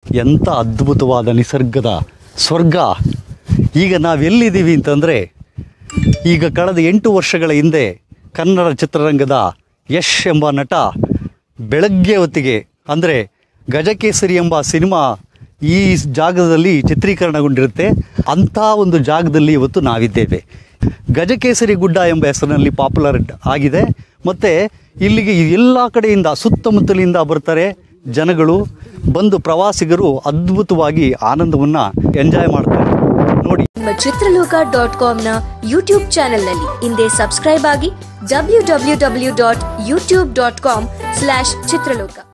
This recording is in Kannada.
ಎಂಥ ಅದ್ಭುತವಾದ ನಿಸರ್ಗದ ಸ್ವರ್ಗ ಈಗ ನಾವೆಲ್ಲಿದ್ದೀವಿ ಅಂತಂದರೆ ಈಗ ಕಳೆದ ಎಂಟು ವರ್ಷಗಳ ಹಿಂದೆ ಕನ್ನಡ ಚಿತ್ರರಂಗದ ಯಶ್ ಎಂಬ ನಟ ಬೆಳಗ್ಗೆ ಹೊತ್ತಿಗೆ ಅಂದರೆ ಗಜಕೇಸರಿ ಎಂಬ ಸಿನಿಮಾ ಈ ಜಾಗದಲ್ಲಿ ಚಿತ್ರೀಕರಣಗೊಂಡಿರುತ್ತೆ ಅಂಥ ಒಂದು ಜಾಗದಲ್ಲಿ ಇವತ್ತು ನಾವಿದ್ದೇವೆ ಗಜಕೇಸರಿ ಗುಡ್ಡ ಎಂಬ ಹೆಸರಿನಲ್ಲಿ ಪಾಪ್ಯುಲರ್ ಆಗಿದೆ ಮತ್ತು ಇಲ್ಲಿಗೆ ಎಲ್ಲ ಕಡೆಯಿಂದ ಸುತ್ತಮುತ್ತಲಿಂದ ಬರ್ತಾರೆ ಜನಗಳು ಬಂದು ಪ್ರವಾಸಿಗರು ಅದ್ಭುತವಾಗಿ ಆನಂದವನ್ನು ಎಂಜಾಯ್ ಮಾಡ್ತಾರೆ ನೋಡಿ ನಿಮ್ಮ ಚಿತ್ರಲೋಕ ಡಾಟ್ ಕಾಮ್ನ ಯೂಟ್ಯೂಬ್ ಚಾನೆಲ್ನಲ್ಲಿ ಹಿಂದೆ ಸಬ್ಸ್ಕ್ರೈಬ್ ಆಗಿ W W W dot YouTube dot com slash ಚಿತ್ರಲೋಕ